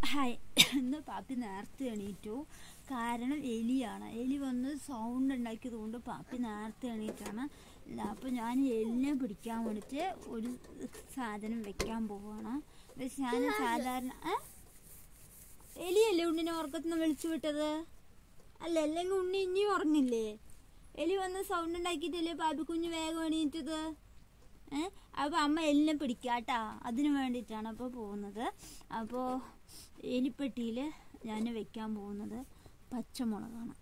Hi ഇന്ന് പാപ്പി നേരത്തെ എണീറ്റു കാരണം എലിയാണ് എലി വന്ന് സൗണ്ട് ഉണ്ടാക്കിയത് കൊണ്ട് പാപ്പി നേരത്തെ എണീറ്റാണ് അപ്പോൾ ഞാൻ എലിനെ പിടിക്കാൻ വേണ്ടിയിട്ട് ഒരു സാധനം വെക്കാൻ പോവുകയാണ് പക്ഷെ ഞാൻ സാധാരണ ഏ? എലിയല്ലേ ഉണ്ണിനെ ഉറക്കത്തിൽ നിന്ന് വിളിച്ചു വിട്ടത് അല്ല അല്ലെങ്കിൽ ഉണ്ണി ഇനിയും ഉറങ്ങില്ലേ എലി വന്ന് സൗണ്ട് ഉണ്ടാക്കിയിട്ടല്ലേ പാപ്പി കുഞ്ഞ് വേഗം എണീറ്റത് ഏ അപ്പോൾ അമ്മ എലിനെ പിടിക്കാട്ടാ അതിന് വേണ്ടിയിട്ടാണ് അപ്പോൾ പോകുന്നത് അപ്പോൾ എലിപ്പെട്ടിയിൽ ഞാൻ വെക്കാൻ പോകുന്നത് പച്ചമുളകാണ്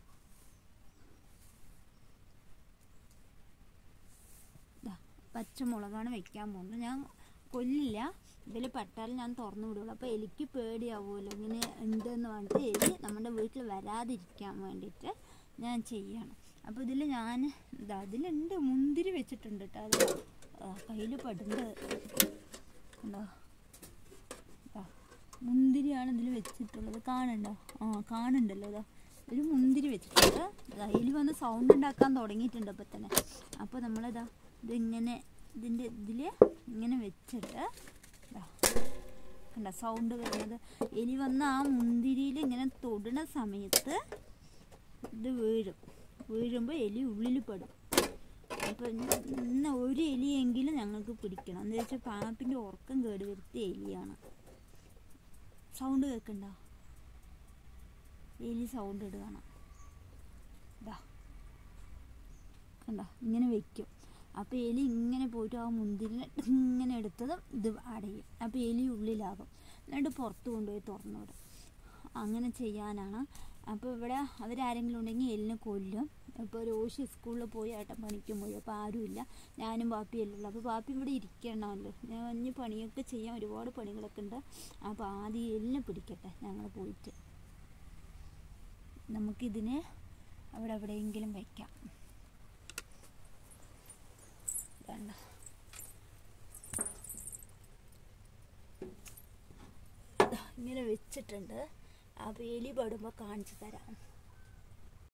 ദാ, പച്ചമുളകാണ് വെക്കാൻ പോകുന്നത് ഞാൻ കൊല്ലില്ല ഇതിൽ പെട്ടാൽ ഞാൻ തുറന്നു വിടുള്ളൂ അപ്പോൾ എലിക്ക് പേടിയാവുമല്ലോ ഇങ്ങനെ ഉണ്ടെന്ന് പറഞ്ഞിട്ട് എലി നമ്മുടെ വീട്ടിൽ വരാതിരിക്കാൻ വേണ്ടിയിട്ട് ഞാൻ ചെയ്യണം അപ്പോൾ ഇതിൽ ഞാൻ ഇതാ ഇതിലുണ്ട് മുന്തിരി വെച്ചിട്ടുണ്ട് കേട്ടോ അത് കയ്യിൽ പെടുന്നത് ഉണ്ടോ ദാ, മുന്തിരിയാണ് ഇതിൽ വെച്ചിട്ടുള്ളത് കാണുന്നുണ്ടോ ആ കാണുന്നുണ്ടല്ലോ ഇതാ ഒരു മുന്തിരി വെച്ചിട്ടുണ്ട് ദാ, എലി വന്ന് സൗണ്ട് ഉണ്ടാക്കാൻ തുടങ്ങിയിട്ടുണ്ട് ഇപ്പം തന്നെ അപ്പോൾ നമ്മളിതാ ഇതിങ്ങനെ ഇതിൻ്റെ ഇതിൽ ഇങ്ങനെ വെച്ചിട്ട് ദാ, കണ്ട സൗണ്ട് വരുന്നത് എലി വന്ന് ആ മുന്തിരിയിൽ ഇങ്ങനെ തൊടുന്ന സമയത്ത് ഇത് വീഴും വീഴുമ്പോൾ എലി ഉള്ളിൽ പെടും അപ്പോൾ ഇന്ന് ഒരു എലിയെങ്കിലും ഞങ്ങൾക്ക് പിടിക്കണം എന്താ വെച്ചാൽ പാമ്പിൻ്റെ ഉറക്കം കേട് വരുത്തിയ എലിയാണ് സൗണ്ട് കേൾക്കണ്ട എലി സൗണ്ട് ഇടുകയാണ് ഇതാ കണ്ട ഇങ്ങനെ വെക്കും അപ്പോൾ എലി ഇങ്ങനെ പോയിട്ട് ആ മുന്തിരിനെ ഇങ്ങനെ എടുത്തതും ഇത് അടയും അപ്പോൾ എലി ഉള്ളിലാകും എന്നിട്ട് പുറത്ത് കൊണ്ടുപോയി തുറന്നു വിടും അങ്ങനെ ചെയ്യാനാണ് അപ്പോൾ ഇവിടെ അവരാരെങ്കിലും ഉണ്ടെങ്കിൽ എലിനെ കൊല്ലും ഇപ്പോൾ രോഷി സ്കൂളിൽ പോയി ഏട്ടൻ പണിക്കും പോയി അപ്പോൾ ആരുമില്ല ഞാനും പാപ്പിയല്ലേ ഉള്ളൂ അപ്പോൾ പാപ്പി ഇവിടെ ഇരിക്കണമല്ലോ ഞാൻ ഇനി പണിയൊക്കെ ചെയ്യാൻ ഒരുപാട് പണികളൊക്കെ ഉണ്ട് അപ്പോൾ ആദ്യം എലിനെ പിടിക്കട്ടെ ഞങ്ങൾ പോയിട്ട് നമുക്കിതിനെ അവിടെ എവിടെയെങ്കിലും വയ്ക്കാം വേണ്ട ഇങ്ങനെ വെച്ചിട്ടുണ്ട് അപ്പോൾ എലി പെടുമ്പോൾ കാണിച്ചു തരാം